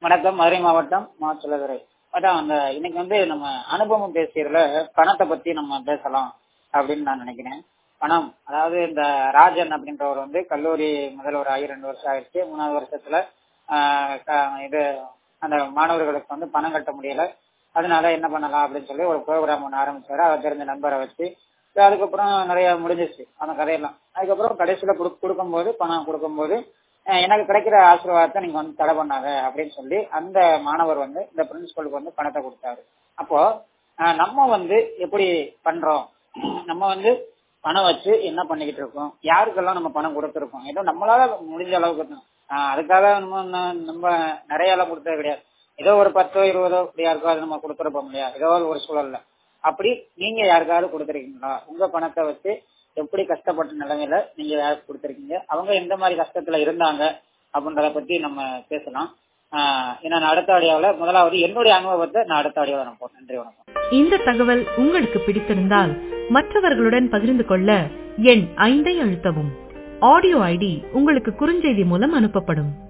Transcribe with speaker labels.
Speaker 1: வணக்கம் மதுரை மாவட்டம் மா சொல்லதுரை அதான் அந்த இன்னைக்கு வந்து நம்ம அனுபவம் பேசியதுல பணத்தை பத்தி நம்ம பேசலாம் அப்படின்னு நான் நினைக்கிறேன் பணம் அதாவது இந்த ராஜன் அப்படின்றவர் வந்து கல்லூரி முதல்வர் ஆகி ரெண்டு வருஷம் ஆயிடுச்சு மூணாவது வருஷத்துல ஆஹ் க- இது அந்த மாணவர்களுக்கு வந்து பணம் கட்ட முடியல அதனால என்ன பண்ணலாம் அப்படின்னு சொல்லி ஒரு ப்ரோக்ராம் ஒன்று ஆரம்பிச்சாரு அவர் தெரிஞ்ச நம்பரை வச்சு அதுக்கப்புறம் நிறைய முடிஞ்சிச்சு அந்த கதையெல்லாம் அதுக்கப்புறம் கடைசியில குடு- கொடுக்கும்போது பணம் கொடுக்கும்போது அஹ் எனக்கு கிடைக்கிற ஆசீர்வாதத்தை நீங்க வந்து தடை பண்ணாங்க அப்படின்னு சொல்லி அந்த மாணவர் வந்து இந்த பிரின்சிபலுக்கு வந்து பணத்தை கொடுத்தாரு அப்போ அஹ் நம்ம வந்து எப்படி பண்றோம் நம்ம வந்து பணம் வச்சு என்ன பண்ணிக்கிட்டு இருக்கோம் யாருக்கெல்லாம் நம்ம பணம் கொடுத்துருக்கோம் ஏதோ நம்மளால முடிஞ்ச அளவுக்கு தான் ஆஹ் அதுக்காக நம்ம ந- நம்ம நிறைய எல்லாம் கொடுத்தது கிடையாது ஏதோ ஒரு பத்தோ இருபதோ இப்படி யாருக்காவது நம்ம கொடுத்துருப்போம் இல்லையா ஏதோ ஒரு சூழல்ல அப்படி நீங்க யாருக்காவது கொடுத்துருக்கீங்களா உங்க பணத்தை வச்சு எப்படி கஷ்டப்பட்ட நிலைமையில நீங்க யாருக்கு கொடுத்துருக்கீங்க அவங்க எந்த மாதிரி கஷ்டத்துல இருந்தாங்க அப்படின்றத பத்தி நம்ம பேசலாம் ஆஹ் ஏன்னா நான் அடுத்த ஆடியோவில் முதலாவது என்னுடைய அனுபவத்தை நான் அடுத்த ஆடியோவில் நான் போட்டேன் நன்றி வணக்கம்
Speaker 2: இந்த தகவல் உங்களுக்கு பிடித்திருந்தால் மற்றவர்களுடன் பகிர்ந்து கொள்ள எண் ஐந்தை அழுத்தவும் ஆடியோ ஐடி உங்களுக்கு குறுஞ்செய்தி மூலம் அனுப்பப்படும்